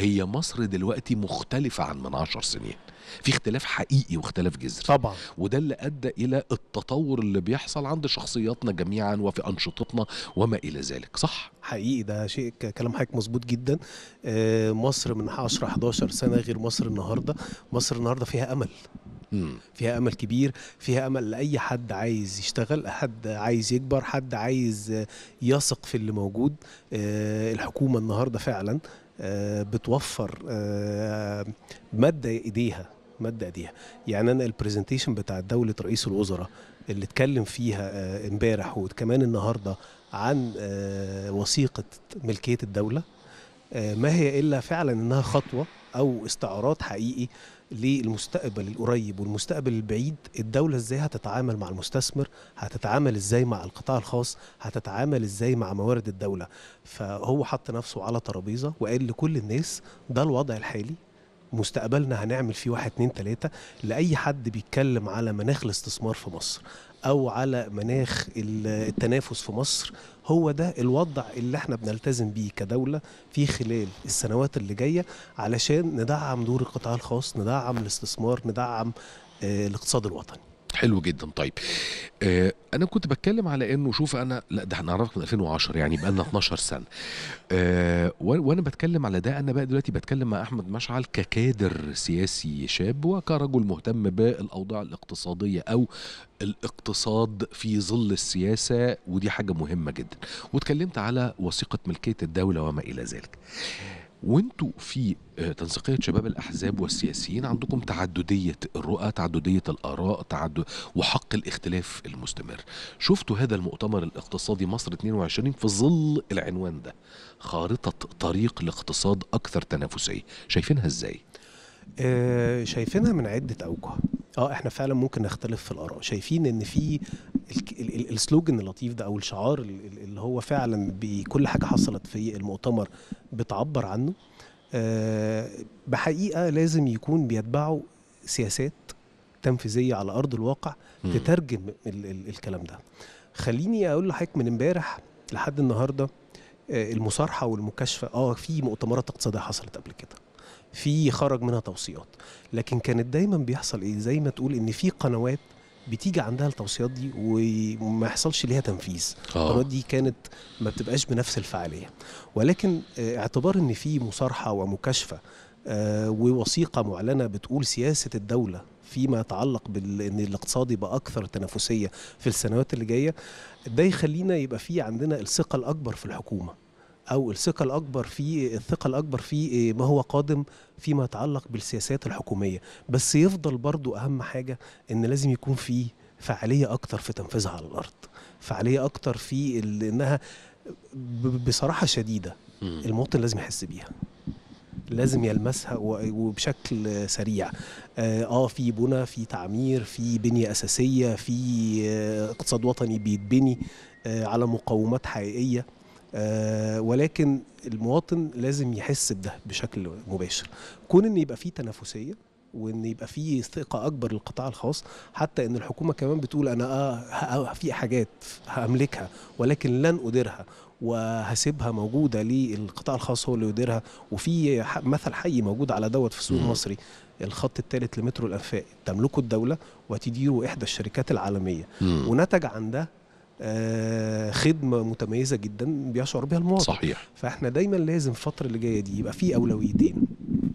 هي مصر دلوقتي مختلفة عن من عشر سنين في اختلاف حقيقي واختلاف جذري طبعا وده اللي ادى الى التطور اللي بيحصل عند شخصياتنا جميعا وفي انشطتنا وما الى ذلك صح حقيقي ده شيء ك- كلام حضرتك مظبوط جدا آه، مصر من 10 11 سنه غير مصر النهارده مصر النهارده فيها امل مم. فيها امل كبير فيها امل لاي حد عايز يشتغل حد عايز يكبر حد عايز آه، يثق في اللي موجود آه، الحكومه النهارده فعلا آه، بتوفر آه، ماده ايديها ماده ايديها يعني انا البرزنتيشن بتاع دوله رئيس الوزراء اللي اتكلم فيها آه، امبارح وكمان النهارده عن آه، وثيقه ملكيه الدوله آه، ما هي الا فعلا انها خطوه او استعراض حقيقي للمستقبل القريب والمستقبل البعيد الدولة ازاي هتتعامل مع المستثمر هتتعامل ازاي مع القطاع الخاص هتتعامل ازاي مع موارد الدولة فهو حط نفسه على ترابيزة وقال لكل الناس ده الوضع الحالي مستقبلنا هنعمل فيه واحد اتنين تلاتة لأي حد بيتكلم على مناخ الاستثمار في مصر أو على مناخ ال- التنافس في مصر هو ده الوضع اللي احنا بنلتزم بيه كدولة في خلال السنوات اللي جاية علشان ندعم دور القطاع الخاص ندعم الاستثمار ندعم آه، الاقتصاد الوطني حلو جدا طيب آه انا كنت بتكلم على انه شوف انا لا ده احنا نعرفك من 2010 يعني بقى لنا 12 سنه آه و- وانا بتكلم على ده انا بقى دلوقتي بتكلم مع احمد مشعل ككادر سياسي شاب وكرجل مهتم بالاوضاع الاقتصاديه او الاقتصاد في ظل السياسه ودي حاجه مهمه جدا واتكلمت على وثيقه ملكيه الدوله وما الى ذلك وانتوا في آه، تنسيقيه شباب الاحزاب والسياسيين عندكم تعدديه الرؤى تعدديه الاراء تعدد وحق الاختلاف المستمر شفتوا هذا المؤتمر الاقتصادي مصر 22 في ظل العنوان ده خارطه طريق لاقتصاد اكثر تنافسيه شايفينها ازاي آه، شايفينها من عدة أوجه اه احنا فعلا ممكن نختلف في الآراء شايفين ان في ال- ال- ال- السلوجن اللطيف ده او الشعار ال- ال- اللي هو فعلا بكل حاجة حصلت في المؤتمر بتعبر عنه آه، بحقيقة لازم يكون بيتبعوا سياسات تنفيذية على أرض الواقع مم. تترجم ال ال الكلام ده خليني اقول لحضرتك من امبارح لحد النهارده آه، المصارحه والمكاشفه اه في مؤتمرات اقتصاديه حصلت قبل كده في خرج منها توصيات لكن كانت دايما بيحصل ايه زي ما تقول ان في قنوات بتيجي عندها التوصيات دي وما يحصلش ليها تنفيذ القنوات دي كانت ما بتبقاش بنفس الفعاليه ولكن آه، اعتبار ان في مصارحه ومكاشفه آه، ووثيقه معلنه بتقول سياسه الدوله فيما يتعلق بان الاقتصاد يبقى اكثر تنافسيه في السنوات اللي جايه ده يخلينا يبقى في عندنا الثقه الاكبر في الحكومه او الثقه الاكبر في الثقه الاكبر في آه، ما هو قادم فيما يتعلق بالسياسات الحكوميه بس يفضل برضو اهم حاجه ان لازم يكون في فعاليه اكتر في تنفيذها على الارض فعاليه اكتر في ال- انها ب- بصراحه شديده مم. المواطن لازم يحس بيها لازم يلمسها و- وبشكل سريع اه آه، في بنى في تعمير في بنية أساسية في آه، اقتصاد وطني بيتبني آه، على مقومات حقيقية آه، ولكن المواطن لازم يحس بده بشكل مباشر كون ان يبقى في تنافسية وان يبقى في ثقه اكبر للقطاع الخاص حتى ان الحكومه كمان بتقول انا اه ه- في حاجات هملكها ولكن لن اديرها وهسيبها موجوده للقطاع الخاص هو اللي يديرها وفي ح- مثل حي موجود على دوت في السوق مم. المصري الخط الثالث لمترو الانفاق تملكه الدوله وتديره احدى الشركات العالميه مم. ونتج عن ده آه، خدمه متميزه جدا بيشعر بها المواطن صحيح فاحنا دايما لازم الفتره اللي جايه دي يبقى في اولويتين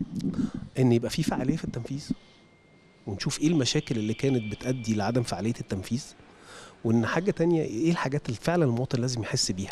ان يبقى في فعاليه في التنفيذ ونشوف ايه المشاكل اللي كانت بتؤدي لعدم فعاليه التنفيذ وان حاجه تانية ايه الحاجات اللي فعلا المواطن لازم يحس بيها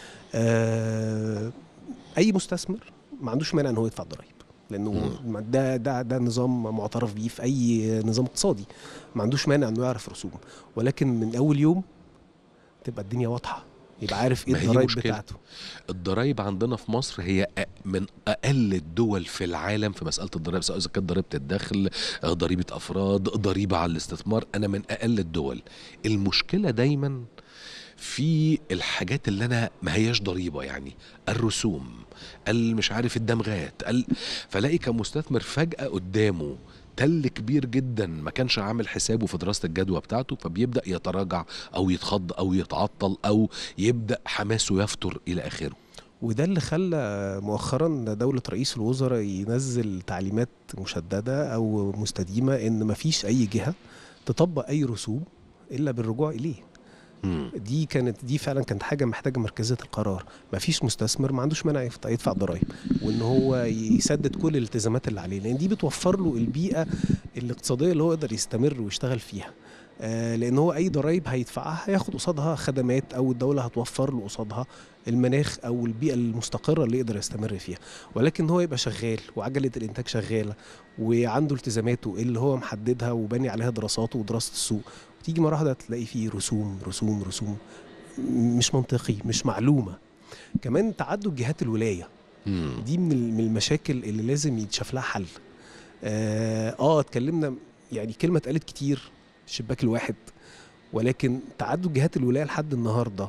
آه اي مستثمر ما عندوش مانع ان هو يدفع ضرائب لانه ده ده ده نظام معترف بيه في اي نظام اقتصادي ما عندوش مانع انه يعرف رسوم ولكن من اول يوم تبقى الدنيا واضحه يبقى عارف ايه ما هي الضرايب مشكلة. بتاعته الضرايب عندنا في مصر هي أ- من اقل الدول في العالم في مساله الضرائب سواء اذا كانت ضريبه الدخل آه، ضريبه افراد ضريبه على الاستثمار انا من اقل الدول المشكله دايما في الحاجات اللي انا ما هياش ضريبه يعني الرسوم مش عارف الدمغات ال... فلاقي كمستثمر فجاه قدامه تل كبير جدا ما كانش عامل حسابه في دراسه الجدوى بتاعته فبيبدا يتراجع او يتخض او يتعطل او يبدا حماسه يفتر الى اخره وده اللي خلى مؤخرا دولة رئيس الوزراء ينزل تعليمات مشددة أو مستديمة إن مفيش أي جهة تطبق أي رسوم إلا بالرجوع إليه مم. دي كانت دي فعلا كانت حاجه محتاجه مركزيه القرار ما فيش مستثمر ما عندوش مانع يفت- يدفع ضرائب وان هو يسدد كل الالتزامات اللي عليه لان دي بتوفر له البيئه الاقتصاديه اللي هو يقدر يستمر ويشتغل فيها آه لان هو اي ضرائب هيدفعها هياخد قصادها خدمات او الدوله هتوفر له قصادها المناخ او البيئه المستقره اللي يقدر يستمر فيها ولكن هو يبقى شغال وعجله الانتاج شغاله وعنده التزاماته اللي هو محددها وباني عليها دراساته ودراسه السوق تيجي مره واحده تلاقي فيه رسوم رسوم رسوم مش منطقي مش معلومه كمان تعدد جهات الولايه مم. دي من ال- من المشاكل اللي لازم يتشاف لها حل اه آه، اتكلمنا يعني كلمه اتقالت كتير الشباك الواحد ولكن تعدد جهات الولايه لحد النهارده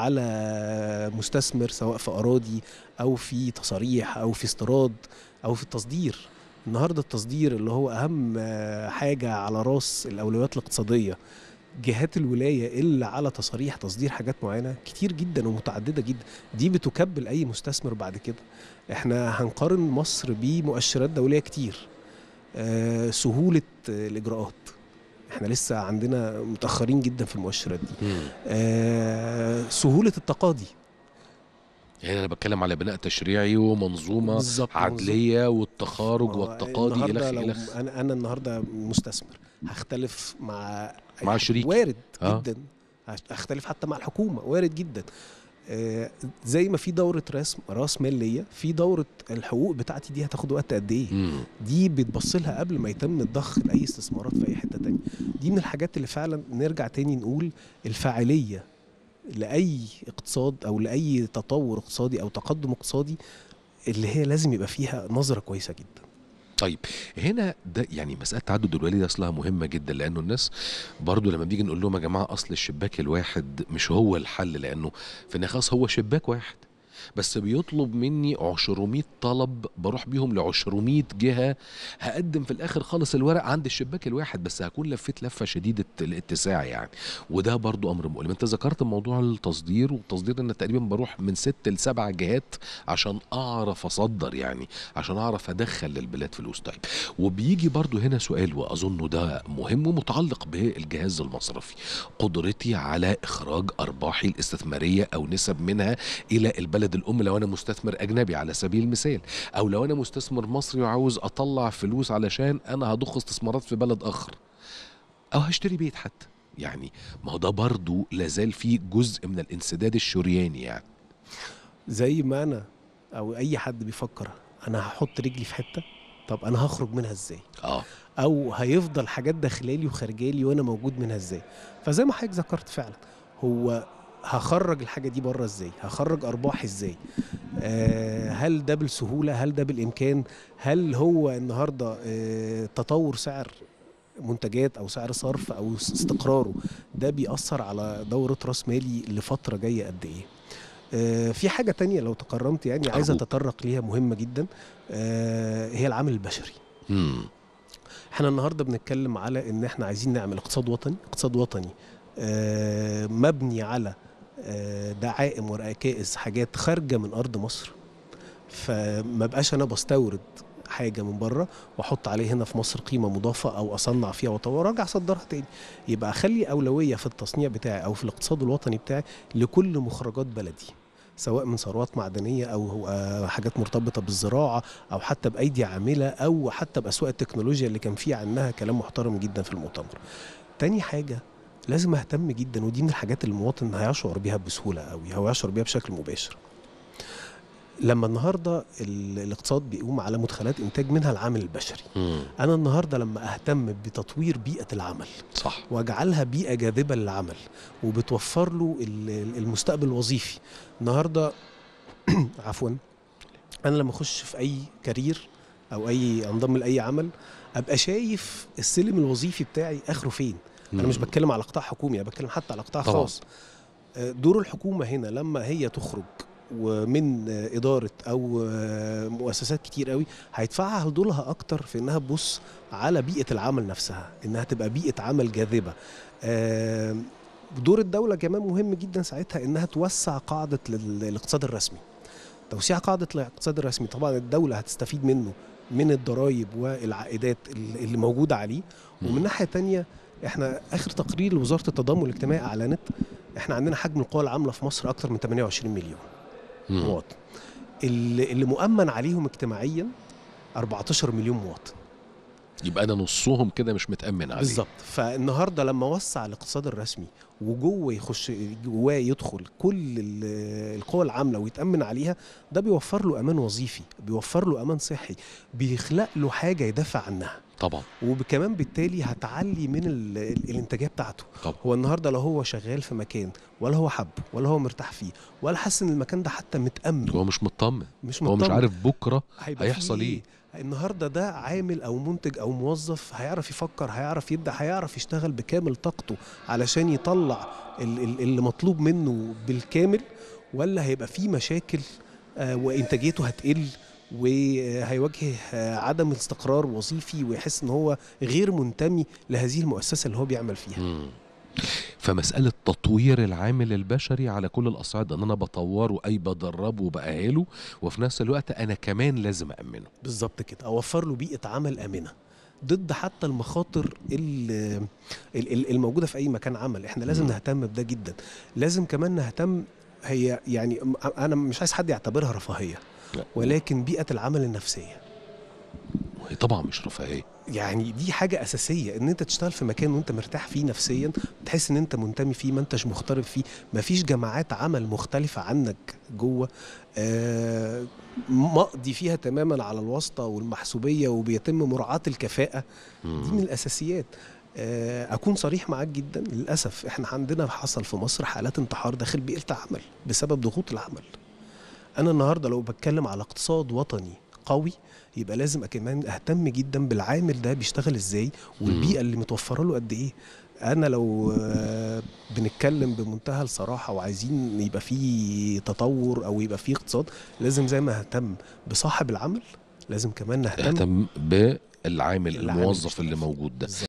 على مستثمر سواء في اراضي او في تصاريح او في استيراد او في التصدير النهارده التصدير اللي هو اهم آه، حاجه على راس الاولويات الاقتصاديه جهات الولايه اللي على تصاريح تصدير حاجات معينه كتير جدا ومتعدده جدا دي بتكبل اي مستثمر بعد كده احنا هنقارن مصر بمؤشرات دوليه كتير آه سهوله آه، الاجراءات احنا لسه عندنا متاخرين جدا في المؤشرات دي مم. آه سهوله التقاضي يعني انا بتكلم على بناء تشريعي ومنظومه بالظبط عدليه والتخارج آه، والتقاضي النهارده الى لو اخره انا انا النهارده مستثمر هختلف مع مع شريك. وارد آه. جدا هختلف حتى مع الحكومه وارد جدا آه، زي ما في دوره راس راس مال ليا في دوره الحقوق بتاعتي دي هتاخد وقت قد ايه مم. دي بتبص لها قبل ما يتم الضخ لاي استثمارات في اي حته تانية دي من الحاجات اللي فعلا نرجع تاني نقول الفاعليه لاي اقتصاد او لاي تطور اقتصادي او تقدم اقتصادي اللي هي لازم يبقى فيها نظره كويسه جدا طيب هنا ده يعني مساله تعدد الوالي دي اصلها مهمه جدا لانه الناس برضو لما بيجي نقول لهم يا جماعه اصل الشباك الواحد مش هو الحل لانه في النخاص هو شباك واحد بس بيطلب مني 200 طلب بروح بيهم ل 200 جهه هقدم في الاخر خالص الورق عند الشباك الواحد بس هكون لفيت لفه شديده الاتساع يعني وده برضو امر مؤلم انت ذكرت موضوع التصدير والتصدير ان تقريبا بروح من ست لسبع جهات عشان اعرف اصدر يعني عشان اعرف ادخل للبلاد فلوس طيب وبيجي برضو هنا سؤال واظنه ده مهم ومتعلق بالجهاز المصرفي قدرتي على اخراج ارباحي الاستثماريه او نسب منها الى البلد الام لو انا مستثمر اجنبي على سبيل المثال او لو انا مستثمر مصري وعاوز اطلع فلوس علشان انا هضخ استثمارات في بلد اخر او هشتري بيت حتى يعني ما هو ده برضو لازال فيه جزء من الانسداد الشرياني يعني زي ما انا او اي حد بيفكر انا هحط رجلي في حته طب انا هخرج منها ازاي اه او هيفضل حاجات داخلالي وخارجالي وانا موجود منها ازاي فزي ما حضرتك ذكرت فعلا هو هخرج الحاجه دي بره ازاي هخرج ارباح ازاي آه هل ده بالسهوله هل ده بالامكان هل هو النهارده آه تطور سعر منتجات او سعر صرف او استقراره ده بيأثر على دورة راس مالي لفترة جاية قد ايه آه في حاجة تانية لو تكرمت يعني عايز أرجوك. اتطرق ليها مهمة جدا آه هي العامل البشري امم احنا النهارده بنتكلم على ان احنا عايزين نعمل اقتصاد وطني اقتصاد وطني آه، مبني على آه، دعائم وركائز حاجات خارجه من ارض مصر فما بقاش انا بستورد حاجه من بره واحط عليه هنا في مصر قيمه مضافه او اصنع فيها واطور وارجع اصدرها تاني يبقى اخلي اولويه في التصنيع بتاعي او في الاقتصاد الوطني بتاعي لكل مخرجات بلدي سواء من ثروات معدنيه او آه، حاجات مرتبطه بالزراعه او حتى بايدي عامله او حتى باسواق التكنولوجيا اللي كان فيه عنها كلام محترم جدا في المؤتمر. تاني حاجه لازم اهتم جدا ودي من الحاجات اللي المواطن هيشعر بيها بسهوله قوي هو يشعر بيها بشكل مباشر. لما النهارده ال- الاقتصاد بيقوم على مدخلات انتاج منها العامل البشري. امم انا النهارده لما اهتم بتطوير بيئه العمل صح واجعلها بيئه جاذبه للعمل وبتوفر له ال- المستقبل الوظيفي النهارده عفوا انا لما اخش في اي كارير او اي انضم لاي عمل ابقى شايف السلم الوظيفي بتاعي اخره فين انا مش مم. بتكلم على قطاع حكومي انا بتكلم حتى على قطاع طبعاً. خاص آه، دور الحكومه هنا لما هي تخرج ومن آه، اداره او آه، مؤسسات كتير قوي هيدفعها دورها اكتر في انها تبص على بيئه العمل نفسها انها تبقى بيئه عمل جاذبه آه، دور الدوله كمان مهم جدا ساعتها انها توسع قاعده لل- الاقتصاد الرسمي توسيع قاعده الاقتصاد الرسمي طبعا الدوله هتستفيد منه من الضرائب والعائدات اللي اللي موجوده عليه ومن مم. ناحيه تانية احنا اخر تقرير لوزاره التضامن الاجتماعي اعلنت احنا عندنا حجم القوى العامله في مصر اكتر من 28 مليون مم. مواطن اللي, اللي مؤمن عليهم اجتماعيا 14 مليون مواطن يبقى انا نصهم كده مش متامن عليه بالظبط فالنهارده لما وسع الاقتصاد الرسمي وجوه يخش جواه يدخل كل ال- القوى العامله ويتامن عليها ده بيوفر له امان وظيفي بيوفر له امان صحي بيخلق له حاجه يدافع عنها طبعا وكمان بالتالي هتعلي من ال- ال- الانتاجيه بتاعته طبعا هو النهارده لو هو شغال في مكان ولا هو حبه ولا هو مرتاح فيه ولا حاسس ان المكان ده حتى متامن هو مش مطمن مش هو مش مطمن. عارف بكره هيبقى هيحصل فيه إيه؟ النهارده ده عامل او منتج او موظف هيعرف يفكر هيعرف يبدا هيعرف يشتغل بكامل طاقته علشان يطلع ال- ال- اللي مطلوب منه بالكامل ولا هيبقى فيه مشاكل آه، وانتاجيته هتقل وهيواجه آه، عدم استقرار وظيفي ويحس ان هو غير منتمي لهذه المؤسسه اللي هو بيعمل فيها مم. فمسألة تطوير العامل البشري على كل الأصعدة إن أنا بطوره أي بدربه وبأهله وفي نفس الوقت أنا كمان لازم أأمنه بالظبط كده اوفر له بيئه عمل امنه ضد حتى المخاطر ال- ال- ال- الموجوده في اي مكان عمل احنا لازم مم. نهتم بده جدا لازم كمان نهتم هي يعني م- انا مش عايز حد يعتبرها رفاهيه لا. ولكن بيئه العمل النفسيه وهي طبعا مش رفاهية يعني دي حاجة أساسية إن أنت تشتغل في مكان وأنت مرتاح فيه نفسيا تحس إن أنت منتمي فيه ما أنتش مغترب فيه مفيش جماعات عمل مختلفة عنك جوه آه، مقضي فيها تماما على الواسطة والمحسوبية وبيتم مراعاة الكفاءة دي من مم. الأساسيات آه، أكون صريح معاك جدا للأسف إحنا عندنا حصل في مصر حالات انتحار داخل بيئة العمل بسبب ضغوط العمل أنا النهاردة لو بتكلم على اقتصاد وطني قوي يبقى لازم كمان اهتم جدا بالعامل ده بيشتغل ازاي والبيئه اللي متوفره له قد ايه انا لو آه، بنتكلم بمنتهى الصراحه وعايزين يبقى في تطور او يبقى في اقتصاد لازم زي ما اهتم بصاحب العمل لازم كمان نهتم اهتم بالعامل العامل الموظف اللي بيشتغل فيه. موجود ده بالظبط.